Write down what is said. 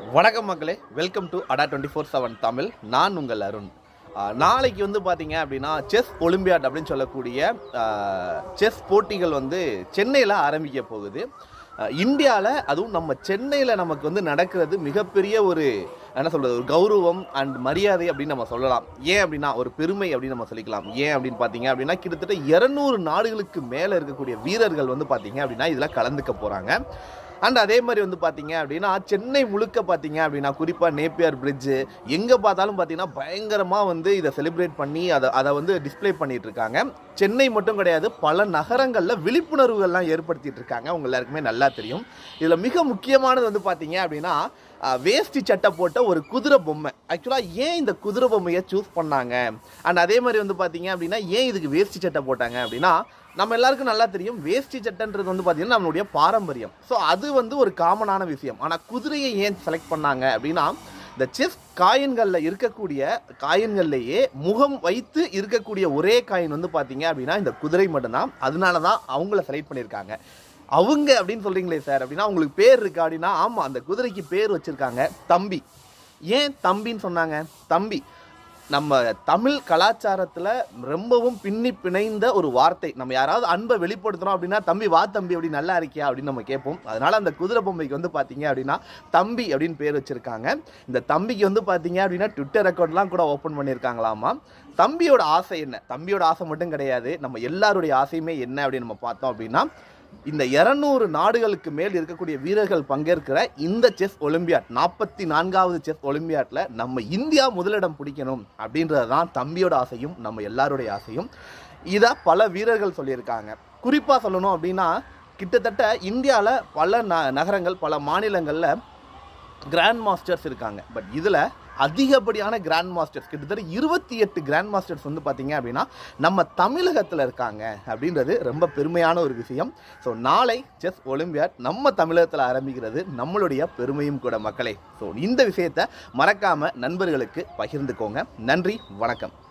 வணக்கம் மக்களே welcome to அடா டுவெண்ட்டி ஃபோர் செவன் தமிழ் நான் உங்கள் அருண் ஆஹ் நாளைக்கு வந்து பார்த்தீங்க அப்படின்னா செஸ் ஒலிம்பியாட் அப்படின்னு சொல்லக்கூடிய செஸ் போட்டிகள் வந்து சென்னையில் ஆரம்பிக்க போகுது இந்தியாவில் அதுவும் நம்ம சென்னையில் நமக்கு வந்து நடக்கிறது மிகப்பெரிய ஒரு என்ன சொல்கிறது ஒரு கௌரவம் அண்ட் மரியாதை அப்படின்னு நம்ம சொல்லலாம் ஏன் அப்படின்னா ஒரு பெருமை அப்படின்னு நம்ம சொல்லிக்கலாம் ஏன் அப்படின்னு பார்த்தீங்க அப்படின்னா கிட்டத்தட்ட இரநூறு நாடுகளுக்கு மேலே இருக்கக்கூடிய வீரர்கள் வந்து பார்த்தீங்க அப்படின்னா இதில் கலந்துக்க போகிறாங்க அண்ட் அதே மாதிரி வந்து பார்த்தீங்க அப்படின்னா சென்னை முழுக்க பார்த்தீங்க அப்படின்னா குறிப்பாக நேப்பியர் பிரிட்ஜு எங்கே பார்த்தாலும் பார்த்தீங்கன்னா பயங்கரமாக வந்து இதை செலிப்ரேட் பண்ணி அதை அதை வந்து டிஸ்ப்ளே பண்ணிட்டு இருக்காங்க சென்னை மட்டும் கிடையாது பல நகரங்களில் விழிப்புணர்வுகள்லாம் ஏற்படுத்திட்டு இருக்காங்க உங்க எல்லாருக்குமே நல்லா தெரியும் இதில் மிக முக்கியமானது வந்து பார்த்தீங்க அப்படின்னா அஹ், வேஷ்டி சட்டை போட்ட ஒரு குதிரை பொம்மை ஆக்சுவலாக ஏன் இந்த குதிரை பொம்மையை சூஸ் பண்ணாங்க அண்ட் அதே மாதிரி வந்து பார்த்தீங்க அப்படின்னா ஏன் இதுக்கு வேஷ்டி சட்டை போட்டாங்க அப்படின்னா நம்ம எல்லாருக்கும் நல்லா தெரியும் வேஷ்டி சட்டைன்றது வந்து பார்த்தீங்கன்னா நம்மளுடைய பாரம்பரியம் ஸோ அது வந்து ஒரு காமனான விஷயம் ஆனால் குதிரையை ஏன் செலக்ட் பண்ணாங்க அப்படின்னா இந்த செஸ் காயின்களில் இருக்கக்கூடிய காயின்கள்லேயே முகம் வைத்து இருக்கக்கூடிய ஒரே காயின் வந்து பார்த்தீங்க அப்படின்னா இந்த குதிரை மட்டும்தான் அதனால தான் அவங்கள செலக்ட் பண்ணியிருக்காங்க அவங்க அப்படின்னு சொல்றீங்களே சார் அப்படின்னா அவங்களுக்கு பேர் இருக்கா அப்படின்னா ஆமாம் அந்த குதிரைக்கு பேர் வச்சிருக்காங்க தம்பி ஏன் தம்பின்னு சொன்னாங்க தம்பி நம்ம தமிழ் கலாச்சாரத்தில் ரொம்பவும் பின்னி பிணைந்த ஒரு வார்த்தை நம்ம யாராவது அன்பை வெளிப்படுத்துறோம் அப்படின்னா தம்பி வா தம்பி அப்படி நல்லா இருக்கியா அப்படின்னு நம்ம கேட்போம் அதனால அந்த குதிரை பொம்மைக்கு வந்து பார்த்தீங்க அப்படின்னா தம்பி அப்படின்னு பேர் வச்சிருக்காங்க இந்த தம்பிக்கு வந்து பார்த்தீங்க அப்படின்னா ட்விட்டர் அக்கௌண்ட்லாம் கூட ஓப்பன் பண்ணியிருக்காங்களாமா தம்பியோட ஆசை என்ன தம்பியோட ஆசை மட்டும் கிடையாது நம்ம எல்லாருடைய ஆசையுமே என்ன அப்படின்னு நம்ம பார்த்தோம் அப்படின்னா இந்த இரநூறு நாடுகளுக்கு மேல் இருக்கக்கூடிய வீரர்கள் பங்கேற்கிற இந்த செஸ் ஒலிம்பியாட் நாற்பத்தி நான்காவது செஸ் ஒலிம்பியாட்ல நம்ம இந்தியா முதலிடம் பிடிக்கணும் அப்படின்றது தான் தம்பியோட ஆசையும் நம்ம எல்லாருடைய ஆசையும் இதை பல வீரர்கள் சொல்லியிருக்காங்க குறிப்பாக சொல்லணும் அப்படின்னா கிட்டத்தட்ட இந்தியாவில் பல ந நகரங்கள் பல மாநிலங்களில் கிராண்ட் மாஸ்டர்ஸ் இருக்காங்க பட் இதில் அதிகப்படியான கிராண்ட் மாஸ்டர்ஸ் கிட்டத்தட்ட இருபத்தி எட்டு கிராண்ட் மாஸ்டர்ஸ் வந்து பார்த்தீங்க அப்படின்னா நம்ம தமிழகத்தில் இருக்காங்க அப்படின்றது ரொம்ப பெருமையான ஒரு விஷயம் ஸோ நாளை செஸ் ஒலிம்பியாட் நம்ம தமிழகத்தில் ஆரம்பிக்கிறது நம்மளுடைய பெருமையும் கூட மக்களே ஸோ இந்த விஷயத்தை மறக்காம நண்பர்களுக்கு பகிர்ந்துக்கோங்க நன்றி வணக்கம்